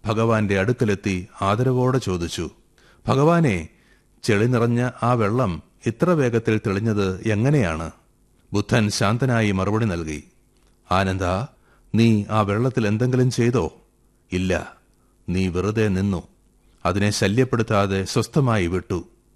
ഭഗവാന്റെ അടുക്കലെത്തി ആദരവോടെ ചോദിച്ചു ഭഗവാനെ ചെളി നിറഞ്ഞ ആ വെള്ളം ഇത്ര വേഗത്തിൽ തെളിഞ്ഞത് എങ്ങനെയാണ് ബുദ്ധൻ ശാന്തനായി മറുപടി നൽകി ആനന്ദ നീ ആ വെള്ളത്തിൽ എന്തെങ്കിലും ചെയ്തോ ഇല്ല നീ വെറുതെ നിന്നു അതിനെ ശല്യപ്പെടുത്താതെ സ്വസ്ഥമായി വിട്ടു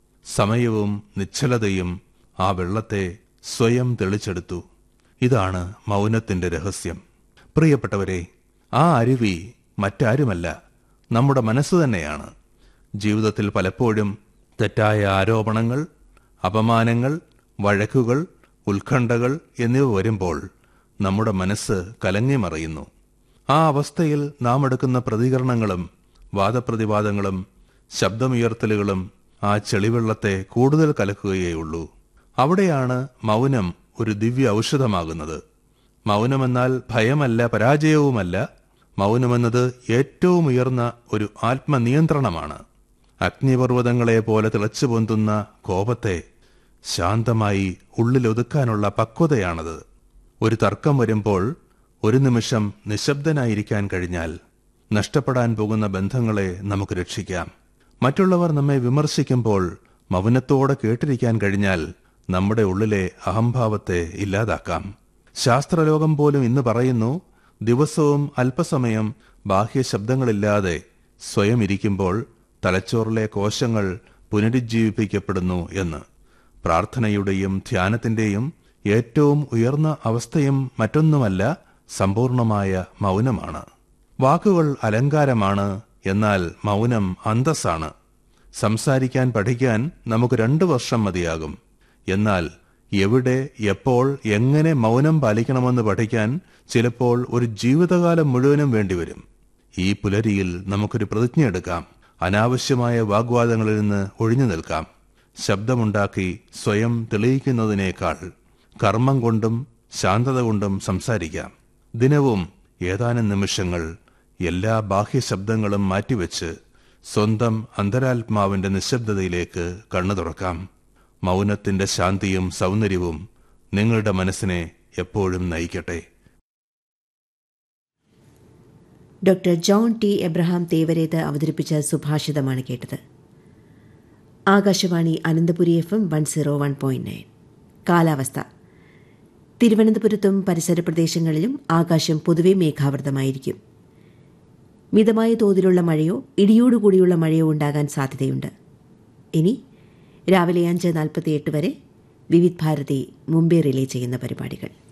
സമയവും നിശ്ചലതയും ആ വെള്ളത്തെ സ്വയം തെളിച്ചെടുത്തു ഇതാണ് മൗനത്തിന്റെ രഹസ്യം പ്രിയപ്പെട്ടവരെ ആ അരുവി മറ്റാരുമല്ല നമ്മുടെ മനസ്സ് തന്നെയാണ് ജീവിതത്തിൽ പലപ്പോഴും തെറ്റായ ആരോപണങ്ങൾ അപമാനങ്ങൾ വഴക്കുകൾ ഉത്കണ്ഠകൾ എന്നിവ വരുമ്പോൾ നമ്മുടെ മനസ്സ് കലങ്ങിമറിയുന്നു ആ അവസ്ഥയിൽ നാം എടുക്കുന്ന പ്രതികരണങ്ങളും വാദപ്രതിവാദങ്ങളും ശബ്ദമുയർത്തലുകളും ആ ചെളിവെള്ളത്തെ കൂടുതൽ കലക്കുകയേയുള്ളൂ അവിടെയാണ് മൗനം ഒരു ദിവ്യ ഔഷധമാകുന്നത് മൗനമെന്നാൽ ഭയമല്ല പരാജയവുമല്ല മൗനമെന്നത് ഏറ്റവും ഉയർന്ന ഒരു ആത്മനിയന്ത്രണമാണ് അഗ്നിപർവ്വതങ്ങളെ പോലെ തിളച്ചു പൊന്തുന്ന കോപത്തെ ശാന്തമായി ഉള്ളിലൊതുക്കാനുള്ള പക്വതയാണത് ഒരു തർക്കം വരുമ്പോൾ ഒരു നിമിഷം നിശബ്ദനായിരിക്കാൻ കഴിഞ്ഞാൽ നഷ്ടപ്പെടാൻ പോകുന്ന ബന്ധങ്ങളെ നമുക്ക് രക്ഷിക്കാം മറ്റുള്ളവർ നമ്മെ വിമർശിക്കുമ്പോൾ മൗനത്തോടെ കേട്ടിരിക്കാൻ കഴിഞ്ഞാൽ നമ്മുടെ ഉള്ളിലെ അഹംഭാവത്തെ ഇല്ലാതാക്കാം ശാസ്ത്രലോകം പോലും ഇന്ന് പറയുന്നു ദിവസവും അല്പസമയം ബാഹ്യ ശബ്ദങ്ങളില്ലാതെ സ്വയം ഇരിക്കുമ്പോൾ തലച്ചോറിലെ കോശങ്ങൾ പുനരുജ്ജീവിപ്പിക്കപ്പെടുന്നു എന്ന് പ്രാർത്ഥനയുടെയും ധ്യാനത്തിന്റെയും ഏറ്റവും ഉയർന്ന അവസ്ഥയും മറ്റൊന്നുമല്ല സമ്പൂർണമായ മൗനമാണ് വാക്കുകൾ അലങ്കാരമാണ് എന്നാൽ മൗനം അന്തസ്സാണ് സംസാരിക്കാൻ പഠിക്കാൻ നമുക്ക് രണ്ടു വർഷം മതിയാകും എന്നാൽ എവിടെ എപ്പോൾ എങ്ങനെ മൗനം പാലിക്കണമെന്ന് പഠിക്കാൻ ചിലപ്പോൾ ഒരു ജീവിതകാലം മുഴുവനും വേണ്ടിവരും ഈ പുലരിയിൽ നമുക്കൊരു പ്രതിജ്ഞ എടുക്കാം അനാവശ്യമായ വാഗ്വാദങ്ങളിൽ നിന്ന് ഒഴിഞ്ഞു നിൽക്കാം ശബ്ദമുണ്ടാക്കി സ്വയം തെളിയിക്കുന്നതിനേക്കാൾ കർമ്മം കൊണ്ടും ശാന്തത കൊണ്ടും സംസാരിക്കാം ദിനവും ഏതാനും നിമിഷങ്ങൾ എല്ലാ ബാഹ്യ ശബ്ദങ്ങളും മാറ്റിവെച്ച് സ്വന്തം അന്തരാത്മാവിന്റെ നിശബ്ദതയിലേക്ക് കണ്ണു തുറക്കാം മൗനത്തിന്റെ ശാന്തിയും സൗന്ദര്യവും നിങ്ങളുടെ മനസ്സിനെ എപ്പോഴും നയിക്കട്ടെ doctor John T Abraham Thevareth അവതരിപ്പിച്ച സുഭാഷിതമാണ് കേട്ടത് Akashvani Ananthapuri F M one zero one point nine കാലാവസ്ഥ തിരുവനന്തപുരത്തും പരിസര പ്രദേശങ്ങളിലും ആകാശം പൊതുവെ മേഘാവൃതമായിരിക്കും മിതമായ തോതിലുള്ള മഴയോ ഇടിയോടുകൂടിയുള്ള മഴയോ ഉണ്ടാകാൻ സാധ്യതയുണ്ട് ഇനി രാവിലെ അഞ്ച് നാൽപ്പത്തിയെട്ട് വരെ വിവിധ് ഭാരതി മുംബൈ റിലേ ചെയ്യുന്ന പരിപാടികൾ